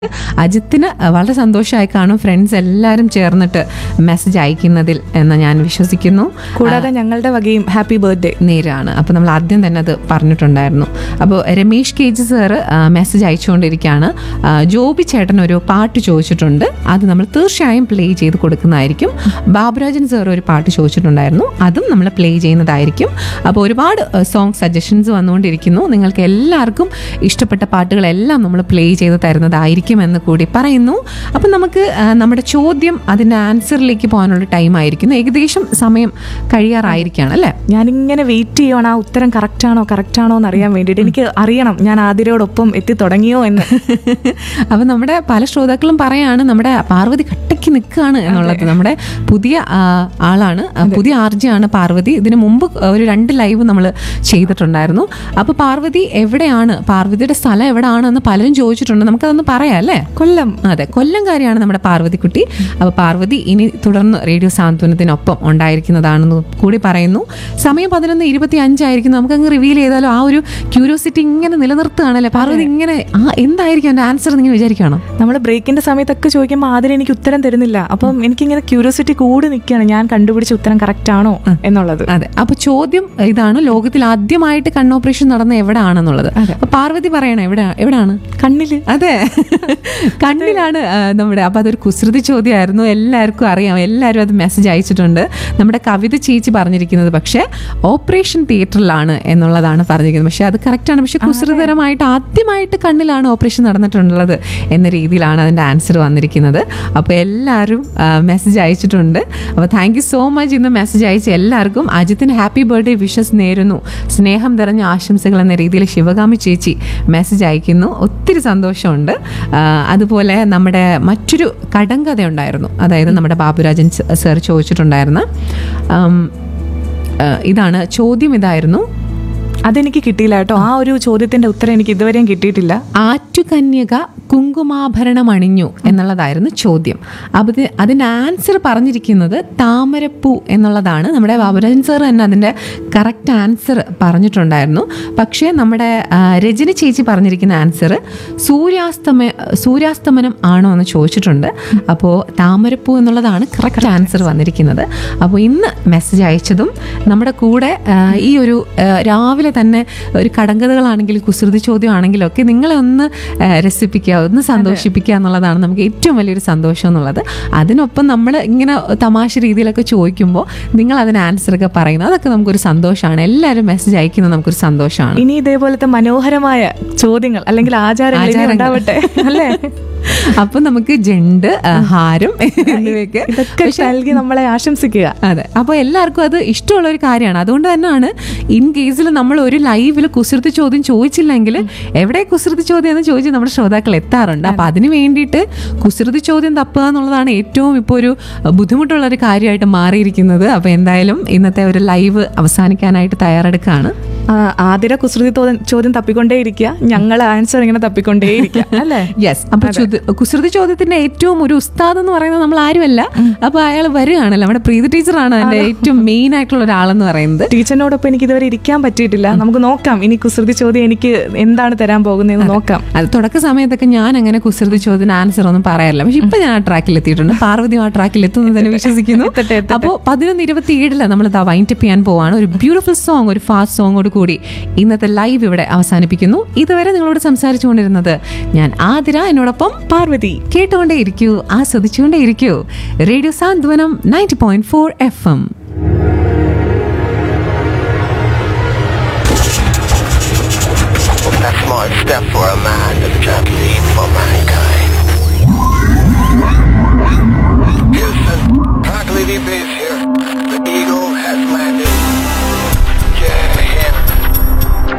അജിത്തിന് വളരെ സന്തോഷമായി കാണും ഫ്രണ്ട്സ് എല്ലാവരും ചേർന്നിട്ട് മെസ്സേജ് അയക്കുന്നതിൽ എന്ന് ഞാൻ വിശ്വസിക്കുന്നു കൂടാതെ ഞങ്ങളുടെ വകയും ഹാപ്പി ബർത്ത്ഡേ നേരാണ് അപ്പോൾ നമ്മൾ ആദ്യം തന്നെ അത് പറഞ്ഞിട്ടുണ്ടായിരുന്നു അപ്പോൾ Ramesh K G sir message അയച്ചുകൊണ്ടിരിക്കുകയാണ് ആ, ജോബി ചേട്ടൻ ഒരു പാട്ട് ചോദിച്ചിട്ടുണ്ട് അത് നമ്മൾ തീർച്ചയായും പ്ലേ ചെയ്ത് കൊടുക്കുന്നതായിരിക്കും ബാബുരാജൻ സാർ ഒരു പാട്ട് ചോദിച്ചിട്ടുണ്ടായിരുന്നു അതും നമ്മൾ പ്ലേ ചെയ്യുന്നതായിരിക്കും അപ്പോൾ ഒരുപാട് സോങ് സജഷൻസ് വന്നുകൊണ്ടിരിക്കുന്നു നിങ്ങൾക്ക് എല്ലാവർക്കും ഇഷ്ടപ്പെട്ട പാട്ടുകളെല്ലാം നമ്മൾ പ്ലേ ചെയ്ത് തരുന്നതായിരിക്കും എന്ന് കൂടി പറയുന്നു അപ്പം നമുക്ക് ആ, നമ്മുടെ ചോദ്യം അതിൻ്റെ ആൻസറിലേക്ക് പോകാനുള്ള ടൈം ആയിരിക്കുന്നു ഏകദേശം സമയം കഴിയാറായിരിക്കുകയാണ് അല്ലേ ഞാനിങ്ങനെ വെയിറ്റ് ചെയ്യുവാണ് ആ ഉത്തരം കറക്റ്റ് ആണോ കറക്റ്റ് ആണോ എന്ന് അറിയാൻ വേണ്ടിയിട്ട് എനിക്ക് അറിയണം ഞാൻ ആതിരയോടൊപ്പം എത്തി തുടങ്ങിയോ എന്ന് അപ്പം നമ്മുടെ പല ശ്രോതാക്കളും പറയാണ് നമ്മുടെ പാർവതി കട്ടയ്ക്ക് നിൽക്കുകയാണ് എന്നുള്ളത് നമ്മുടെ പുതിയ ആ, ആളാണ് ആ, പുതിയ ആർജിയാണ് പാർവതി ഇതിനു മുമ്പ് ഒരു രണ്ട് ലൈവ് നമ്മൾ ചെയ്തിട്ടുണ്ടായിരുന്നു അപ്പോൾ പാർവതി എവിടെയാണ് പാർവതിയുടെ സ്ഥലം എവിടെയാണെന്ന് പലരും ചോദിച്ചിട്ടുണ്ട് നമുക്കതൊന്ന് പറയാം അല്ലേ കൊല്ലം അതെ കൊല്ലംകാരിയാണ് നമ്മുടെ പാർവതിക്കുട്ടി അപ്പോൾ പാർവതി ഇനി തുടർന്ന് റേഡിയോ സാന്ത്വനത്തിനൊപ്പം ഉണ്ടായിരിക്കുന്നതാണെന്ന് കൂടി പറയുന്നു സമയം പതിനൊന്ന് ഇരുപത്തി അഞ്ചായിരിക്കും നമുക്കങ്ങ് റിവീൽ ചെയ്താലും ആ ഒരു ക്യൂരിയോസിറ്റി ഇങ്ങനെ നിലനിർത്തുകയാണല്ലേ പാർവതി ഇങ്ങനെ ആ എന്തായിരിക്കും എൻ്റെ ആൻസർ നിങ്ങൾ വിചാരിക്കുകയാണോ നമ്മൾ ബ്രേക്കിന്റെ സമയത്തൊക്കെ ചോദിക്കുമ്പോൾ ആതിര എനിക്ക് ഉത്തരം തരുന്നില്ല അപ്പം എനിക്കിങ്ങനെ ക്യൂരിയോസിറ്റി കൂടി നിൽക്കുകയാണ് ഞാൻ കണ്ടുപിടിച്ച ഉത്തരം കറക്റ്റ് ആണോ എന്നുള്ളത് അതെ അപ്പൊ ചോദ്യം ഇതാണ് ലോകത്തിൽ ആദ്യമായിട്ട് കണ്ണോപ്പറേഷൻ നടന്ന എവിടെയാണെന്നുള്ളത് അപ്പൊ പാർവതി പറയണം എവിടെ എവിടെയാണ് കണ്ണില് അതെ കണ്ണിലാണ് ആ, നമ്മുടെ അപ്പൊ അതൊരു കുസൃതി ചോദ്യമായിരുന്നു എല്ലാവർക്കും അറിയാം എല്ലാവരും അത് മെസ്സേജ് അയച്ചിട്ടുണ്ട് നമ്മുടെ കവിത ചേച്ചി പറഞ്ഞിരിക്കുന്നത് പക്ഷേ ഓപ്പറേഷൻ തിയേറ്ററിലാണ് എന്നുള്ളതാണ് പറഞ്ഞിരിക്കുന്നത് പക്ഷേ അത് കറക്റ്റാണ് പക്ഷെ കുസൃതരമായിട്ട് ആദ്യമായിട്ട് കണ്ണിലാണ് ഓപ്പറേഷൻ നടന്നിട്ടുള്ളത് എന്ന രീതിയിലാണ് അതിൻ്റെ ആൻസർ വന്നിരിക്കുന്നത് അപ്പോൾ എല്ലാവരും മെസ്സേജ് അയച്ചിട്ടുണ്ട് അപ്പോൾ താങ്ക് യു സോ മച്ച് ഇന്ന് മെസ്സേജ് അയച്ച എല്ലാവർക്കും അജിത്തിന് ഹാപ്പി ബർത്ത്ഡേ വിഷസ് നേരുന്നു സ്നേഹം നിറഞ്ഞ ആശംസകൾ എന്ന രീതിയിൽ ശിവകാമി ചേച്ചി മെസ്സേജ് അയക്കുന്നു ഒത്തിരി സന്തോഷമുണ്ട് ആ, അതുപോലെ നമ്മുടെ മറ്റൊരു കടങ്കഥ ഉണ്ടായിരുന്നു അതായത് നമ്മുടെ ബാബുരാജൻ സർ ചോദിച്ചിട്ടുണ്ടായിരുന്ന ആം, ആ, ഇതാണ് ചോദ്യം ഇതായിരുന്നു അതെനിക്ക് കിട്ടിയില്ല കേട്ടോ ആ ഒരു ചോദ്യത്തിന്റെ ഉത്തരം എനിക്ക് ഇതുവരെയും കിട്ടിയിട്ടില്ല ആറ്റുകന്യക കുങ്കുമാഭരണം അണിഞ്ഞു എന്നുള്ളതായിരുന്നു ചോദ്യം അപ്പോൾ ഇത് അതിൻ്റെ ആൻസർ പറഞ്ഞിരിക്കുന്നത് താമരപ്പൂ എന്നുള്ളതാണ് നമ്മുടെ ബാബുരാജൻ സാർ തന്നെ അതിൻ്റെ കറക്റ്റ് ആൻസർ പറഞ്ഞിട്ടുണ്ടായിരുന്നു പക്ഷേ നമ്മുടെ ആ, രജനി ചേച്ചി പറഞ്ഞിരിക്കുന്ന ആൻസർ സൂര്യാസ്തമ സൂര്യാസ്തമനം ആണോ എന്ന് ചോദിച്ചിട്ടുണ്ട് അപ്പോൾ താമരപ്പൂ എന്നുള്ളതാണ് കറക്റ്റ് ആൻസർ വന്നിരിക്കുന്നത് അപ്പോൾ ഇന്ന് മെസ്സേജ് അയച്ചതും നമ്മുടെ കൂടെ ആ, ഈ ഒരു ആ, രാവിലെ തന്നെ ഒരു കടങ്കഥകളാണെങ്കിൽ കുസൃതി ചോദ്യമാണെങ്കിലും ഒക്കെ നിങ്ങളെ ഒന്ന് ആ, രസിപ്പിക്കുക ഒന്ന് സന്തോഷിപ്പിക്കുക എന്നുള്ളതാണ് നമുക്ക് ഏറ്റവും വലിയൊരു സന്തോഷം എന്നുള്ളത് അതിനൊപ്പം നമ്മൾ ഇങ്ങനെ തമാശ രീതിയിലൊക്കെ ചോദിക്കുമ്പോൾ നിങ്ങൾ അതിന് ആൻസർ ഒക്കെ പറയുന്നത് അതൊക്കെ നമുക്കൊരു സന്തോഷമാണ് എല്ലാവരും മെസ്സേജ് അയക്കുന്നത് നമുക്കൊരു സന്തോഷമാണ് ഇനി ഇതേപോലത്തെ മനോഹരമായ ചോദ്യങ്ങൾ അല്ലെങ്കിൽ ആചാരങ്ങൾ ഇനി ആചാരങ്ങൾ. ഉണ്ടാവട്ടെ അല്ലേ അപ്പൊ നമുക്ക് ജണ്ട് ആ, ഹാരം എന്നിവയൊക്കെ ഇതൊക്കെ നൽകി നമ്മളെ ആശംസിക്കുക അതെ അപ്പോൾ എല്ലാവർക്കും അത് ഇഷ്ടമുള്ള ഒരു കാര്യമാണ് അതുകൊണ്ട് തന്നെയാണ് ഇൻ കേസിൽ നമ്മൾ ഒരു ലൈവിൽ കുസൃതി ചോദ്യം ചോദിച്ചില്ലെങ്കിൽ എവിടെ കുസൃതി ചോദ്യം എന്ന് ചോദിച്ച് നമ്മുടെ ശ്രോതാക്കൾ എത്താറുണ്ട് അപ്പോൾ അതിന് വേണ്ടിയിട്ട് കുസൃതി ചോദ്യം തപ്പുക എന്നുള്ളതാണ് ഏറ്റവും ഇപ്പോൾ ഒരു ബുദ്ധിമുട്ടുള്ള ഒരു കാര്യമായിട്ട് മാറിയിരിക്കുന്നത് അപ്പോൾ എന്തായാലും ഇന്നത്തെ ഒരു ലൈവ് അവസാനിക്കാനായിട്ട് തയ്യാറെടുക്കുകയാണ് ആ, ആതിര കുസൃതി തോത- ചോദ്യം തപ്പിക്കൊണ്ടേയിരിക്കുക ഞങ്ങൾ ആൻസർ ഇങ്ങനെ തപ്പിക്കൊണ്ടേയിരിക്കുക അല്ലേ യെസ് അപ്പൊ ചുത്- കുസൃതി ചോദ്യത്തിന്റെ ഏറ്റവും ഒരു ഉസ്താദ് എന്ന് പറയുന്നത് നമ്മൾ ആരുമല്ല അപ്പൊ അയാൾ വരികയാണല്ലോ നമ്മുടെ പ്രീതി ടീച്ചറാണ് അതിന്റെ ഏറ്റവും മെയിൻ ആയിട്ടുള്ള ഒരാളെന്ന് പറയുന്നത് ടീച്ചറിനോടൊപ്പം എനിക്ക് ഇതുവരെ ഇരിക്കാൻ പറ്റിയിട്ടില്ല നമുക്ക് നോക്കാം ഇനി കുസൃതി ചോദ്യം എനിക്ക് എന്താണ് തരാൻ പോകുന്നതെന്ന് നോക്കാം അത് തുടക്ക സമയത്തൊക്കെ ഞാൻ അങ്ങനെ കുസൃതി ചോദ്യത്തിന് ആൻസർ ഒന്നും പറയാറില്ല പക്ഷെ ഇപ്പൊ ഞാൻ ആ ട്രാക്കിൽ എത്തിയിട്ടുണ്ട് പാർവതി ആ ട്രാക്കിൽ എത്തുന്നത് തന്നെ വിശ്വസിക്കുന്നു എത്തട്ടെ, എത്തട്ടെ. അപ്പോൾ പതിനൊന്ന് ഇരുപത്തി ഏഴില് നമ്മൾ ഇതാ വൈൻഡപ്പ് ചെയ്യാൻ പോവാണ് ഒരു ബ്യൂട്ടിഫുൾ സോങ് ഒരു ഫാസ്റ്റ് സോങ്ങോട് കൂടി ഇന്നത്തെ ലൈവ് ഇവിടെ അവസാനിപ്പിക്കുന്നു ഇതുവരെ നിങ്ങളോട് സംസാരിച്ചുകൊണ്ടിരുന്നത് ഞാൻ ആതിര എന്നോടൊപ്പം പാർവതി കേട്ടുകൊണ്ടേ ഇരിക്കൂ ആസ്വദിച്ചുകൊണ്ടേ ഇരിക്കൂ radio Santhwanam ninety point four F M That's my step for a man that's trampoline for man.